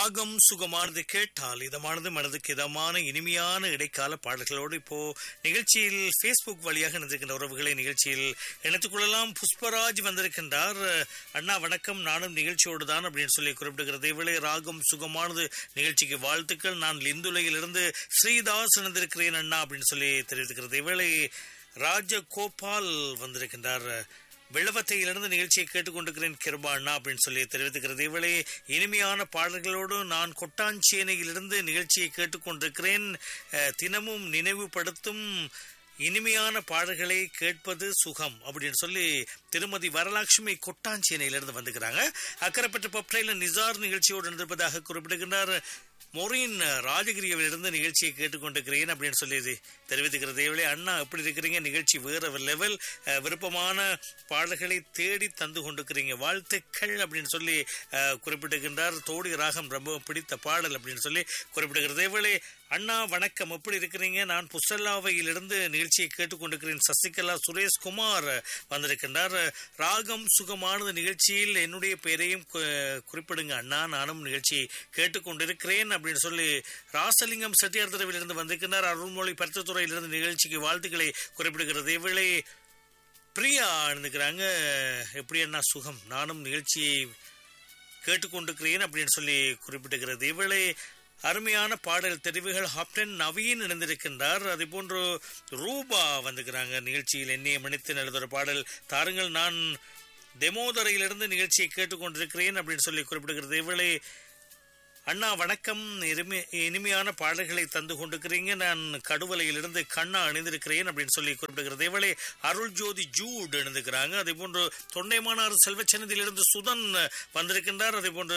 ராகம் சுகமானது கேட்டால் இதமானது மனதுக்கு இதமான இனிமையான இடைக்கால பாடல்களோடு இப்போ நிகழ்ச்சியில் ஃபேஸ்புக் வழியாக இணைந்திருக்கின்ற உறவுகளை நிகழ்ச்சியில் இணைத்துக் கொள்ளலாம் புஷ்பராஜ் வந்திருக்கின்றார் அண்ணா வணக்கம் நானும் நிகழ்ச்சியோடு தான் அப்படின்னு சொல்லி குறிப்பிடுகிறது இவளே ராகம் சுகமானது நிகழ்ச்சிக்கு வாழ்த்துக்கள் நான் லிந்துலையிலிருந்து ஸ்ரீதாஸ் இணைந்திருக்கிறேன் அண்ணா அப்படின்னு சொல்லி தெரிவித்துக்கிறது இவளை ராஜகோபால் வந்திருக்கின்றார் வெள்ளவத்தையிலிருந்து நிகழ்ச்சியை கேட்டுக்கொண்டிருக்கிறேன் கிருபா அண்ணா அப்படின்னு சொல்லி தெரிவித்துக்கிறது இவளே இனிமையான பாடல்களோடு நான் கொட்டாஞ்சேனையிலிருந்து நிகழ்ச்சியை கேட்டுக்கொண்டிருக்கிறேன் அஹ், தினமும் நினைவுபடுத்தும் இனிமையான பாடல்களை கேட்பது சுகம் அப்படின்னு சொல்லி திருமதி வரலட்சுமி கொட்டாஞ்சேனையிலிருந்து வந்துக்கிறாங்க அக்கரைப்பட்ட பப்டைல நிசார் நிகழ்ச்சியோடு இருந்திருப்பதாக குறிப்பிடுகின்றார் மொரின் ராஜகிரியவிலிருந்து நிகழ்ச்சியை கேட்டுக்கொண்டிருக்கிறேன் அப்படின்னு சொல்லி தெரிவித்துக்கிறது இவளே அண்ணா எப்படி இருக்கிறீங்க நிகழ்ச்சி வேற லெவல் அஹ், விருப்பமான பாடல்களை தேடி தந்து கொண்டிருக்கிறீங்க வாழ்த்துக்கள் அப்படின்னு சொல்லி அஹ், குறிப்பிடுகின்றார் தோடி ராகம் ரொம்ப பிடித்த பாடல் அப்படின்னு சொல்லி குறிப்பிடுகிறது இவளே அண்ணா வணக்கம் எப்படி இருக்கிறீங்க நான் புசல்லாவையிலிருந்து நிகழ்ச்சியை கேட்டுக்கொண்டிருக்கிறேன் சசிகலா சுரேஷ்குமார் வந்திருக்கின்றார் ராகம் சுகமானது நிகழ்ச்சியில் என்னுடைய பெயரையும் கு- குறிப்பிடுங்க அண்ணா நானும் நிகழ்ச்சியை கேட்டுக்கொண்டிருக்கிறேன் அப்படின்னு சொல்லி ராசலிங்கம் செட்டியார் தெருவிலிருந்து வந்திருக்கின்றார் அருள்மொழி பருத்தத்துறையிலிருந்து நிகழ்ச்சிக்கு வாழ்த்துக்களை குறிப்பிடுகிறது இவளே பிரியா இருந்துக்கிறாங்க எப்படி அண்ணா சுகம் நானும் நிகழ்ச்சியை கேட்டுக்கொண்டிருக்கிறேன் அப்படின்னு சொல்லி குறிப்பிடுகிறது இவளே அருமையான பாடல் தெரிவுகள் ஹாப்டன் நவீன் இணைந்திருக்கின்றார் அதே போன்று ரூபா வந்துக்கிறாங்க நிகழ்ச்சியில் என்னைய மணித்து எழுதுகிற பாடல் தாருங்கள் நான் தெமோதரையிலிருந்து நிகழ்ச்சியை கேட்டுக்கொண்டிருக்கிறேன் அப்படின்னு சொல்லி குறிப்பிடுகிறது இவளே அண்ணா வணக்கம் இனிமை இனிமையான பாடல்களை தந்து கொண்டிருக்கிறீங்க நான் கடுவலையிலிருந்து கண்ணா அணிந்திருக்கிறேன் அப்படின்னு சொல்லி குறிப்பிடுகிறது இவளே அருள் ஜோதி ஜூட் இணைந்திருக்கிறாங்க அதே போன்று தொண்டைமானார் செல்வச்சனதியிலிருந்து சுதன் வந்திருக்கின்றார் அதே போன்று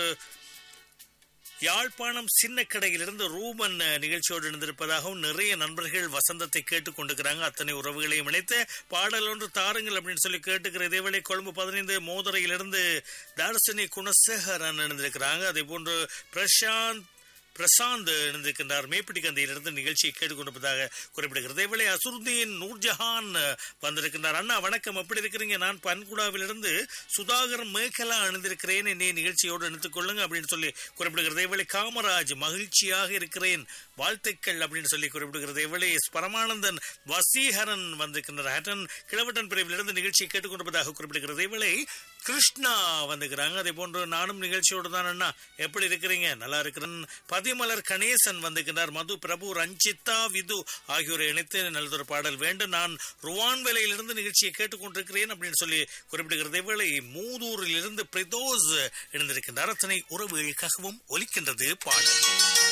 யாழ்ப்பாணம் சின்ன கடையிலிருந்து ரூபன் நிகழ்ச்சியோடு இணைந்திருப்பதாகவும் நிறைய நண்பர்கள் வசந்தத்தை கேட்டுக் கொண்டிருக்கிறாங்க அத்தனை உறவுகளையும் இணைத்து பாடல் ஒன்று தாருங்கள் அப்படின்னு சொல்லி கேட்டுக்கிற இதேவேளை கொழும்பு பதினைந்து மோதுரையிலிருந்து தாரசினி குணசேகரன் இணைந்திருக்கிறாங்க அதே போன்று பிரசாந்த் பிரசாந்த் இணைந்திருக்கின்றார் மேப்பிட்டி கந்தையிலிருந்து நிகழ்ச்சியை கேட்டுக்கொண்டிருப்பதாக குறிப்பிடுகிறது இதேவேளை அசுருதீன் நூர்ஜஹான் வந்திருக்கின்றார் அண்ணா வணக்கம் எப்படி இருக்கிறீங்க நான் பன்குடாவிலிருந்து சுதாகர் மேகலா அணிந்திருக்கிறேன் என்னை நிகழ்ச்சியோடு இணைத்துக் கொள்ளுங்க அப்படின்னு சொல்லி குறிப்பிடுகிறது இதேவேளை காமராஜ் மகிழ்ச்சியாக இருக்கிறேன் வாழ்த்துக்கள் அப்படின்னு சொல்லி குறிப்பிடுகிறது இவளே பரமானந்தன் வசீகரன் வந்திருக்கின்றார் ஹட்டன் கிழவட்டன் பிரிவிலிருந்து நிகழ்ச்சியை கேட்டுக்கொண்டிருப்பதாக குறிப்பிடுகிறது இவளை கிருஷ்ணா வந்துக்கிறாங்க அதே போன்று நானும் நிகழ்ச்சியோடு தான் அண்ணா எப்படி இருக்கிறீங்க நல்லா இருக்கிறேன் பதிமலர் கணேசன் வந்திருக்கிறார் மது பிரபு ரஞ்சிதா விது ஆகியோரை இணைத்து நல்லதொரு பாடல் வேண்டும் நான் ருவான் வேலையிலிருந்து நிகழ்ச்சியை கேட்டுக்கொண்டிருக்கிறேன் அப்படின்னு சொல்லி குறிப்பிடுகிறது இவளை மூதூரில் இருந்து பிரதோஸ் இணைந்திருக்கின்றார் அத்தனை உறவுகளுக்காகவும் ஒலிக்கின்றது பாடல்